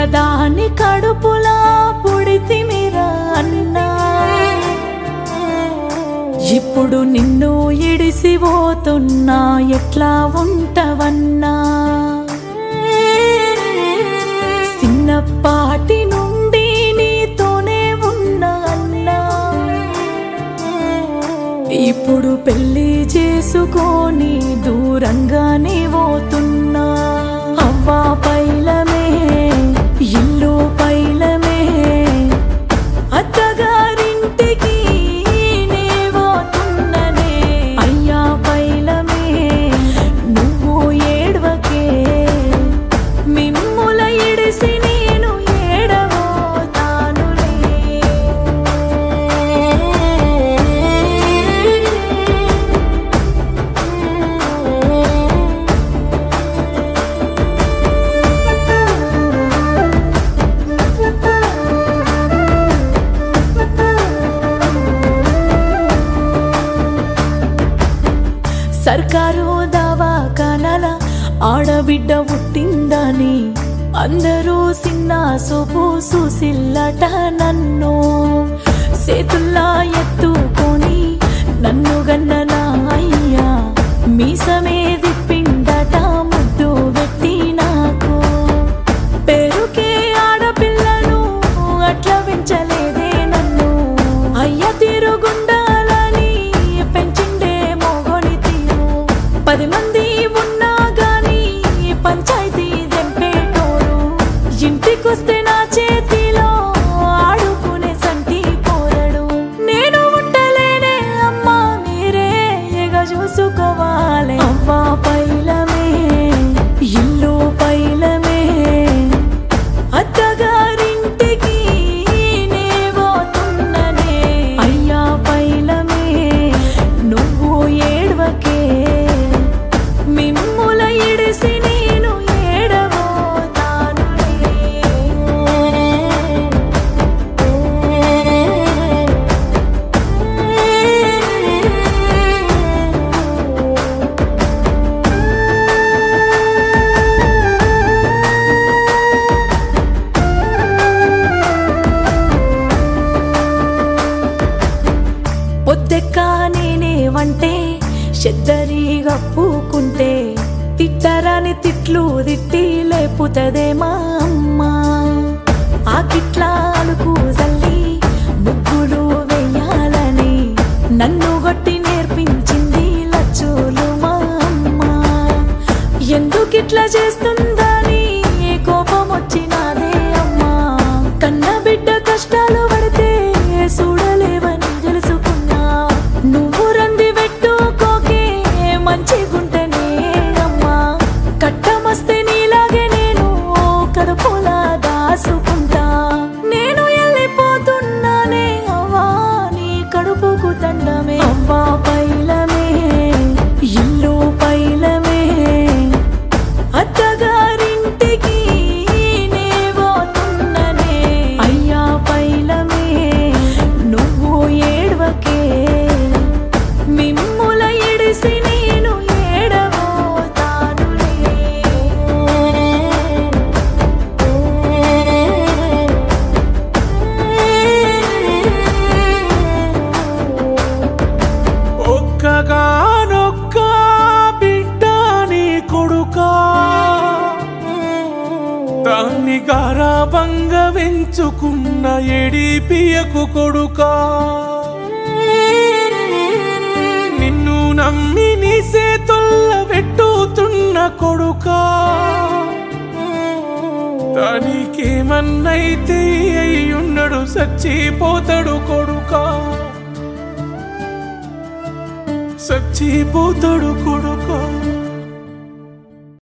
ఒకదాని కడుపులా పుడితిమిరా అన్నా ఇప్పుడు నిన్ను ఇడిసిపోతున్నా ఎట్లా ఉంటవన్నా చిన్నపాటి నుండి నీతోనే ఉన్నా అన్నా ఇప్పుడు పెళ్లి చేసుకొని దూరంగానే పోతున్నా అవ్వా పైలమే ఇల్లు పైలమే అత్తగారింటికి నే పోతున్ననే అయ్యా పైలమే నువ్వు ఏడవకే మిమ్ముల ఇడిసి నేను ఏడవోతానులే సర్కారు దవాఖానల ఆడబిడ్డ పుట్టిందని అందరూ సిన్న సోపు సుసిల్లట నన్ను చేతుల్లా ఎత్తుకొని నన్ను గన్నన అయ్యా మీసమే దిప్పిండట ముద్దు పెట్టి నాకు పేరుకే ఆడపిల్లను అట్లా పెంచలేదే నన్ను అయ్య తిరుగుండాలని పెంచిండే మోగొని తీరు పది మంది ఉన్నా గాని పంచాయతీ దెంపేటోరు ఇంటికొస్తే నా చేతిలో ఆడుకునే సంటి పోరడు నేను ఉండలేనే అమ్మా మీరే ఎగ చూసుకోవాలి అవ్వా పైలమే ఇల్లు పైలమే అత్తగారింటికి నే పోతున్ననే అయ్యా పైలమే నువ్వు ఏడవకే మిమ్ముల ఇడిసి నేను ఏడవోతానులే పొద్దెక్క నేనే వంటే చెద్దరి గప్పుకుంటే తిట్టరాని తిట్లు తిట్టి లేపుతదే మా అమ్మ ఆ కిట్లాలకు జల్లి ముగ్గులు వేయాలని నన్ను గట్టి నేర్పించింది లచ్చులు మా అమ్మ ఎందుకిట్లా చేస్తుందని కోపం వచ్చినాదే అమ్మా కన్న బిడ్డ కష్టాలు పడితే చూడలేవని తెలుసుకున్నా నువ్వు రంది పెట్టుకోకే మంచిగుంటనే అమ్మా కట్టమస్తే నీలాగే నేను కడుపులా దాసుకుంటా నేను వెళ్ళిపోతున్నానే అవ్వా నీ కడుపుకు దండమే అవ్వా పైలమే ఇల్లు పైలమే అత్తగారింటికి నే పోతున్ననే అయ్యా పైలమే నువ్వు ఏడవకే మిమ్ముల ఇడిసి నేను ఏడవోతానులే ఒక్కగానొక్క బిడ్డ నీ కొడుకా దాన్ని గారాబంగా వెంచుకున్న ఎడిపియకు కొడుకా నిన్ను నమ్మి నీ సేతుల్ల పెట్టుతున్న కొడుకా దానికేమన్నైతే అయ్యున్నడు సచ్చిపోతాడు కొడుకా సచ్చిపోతాడు కొడుకా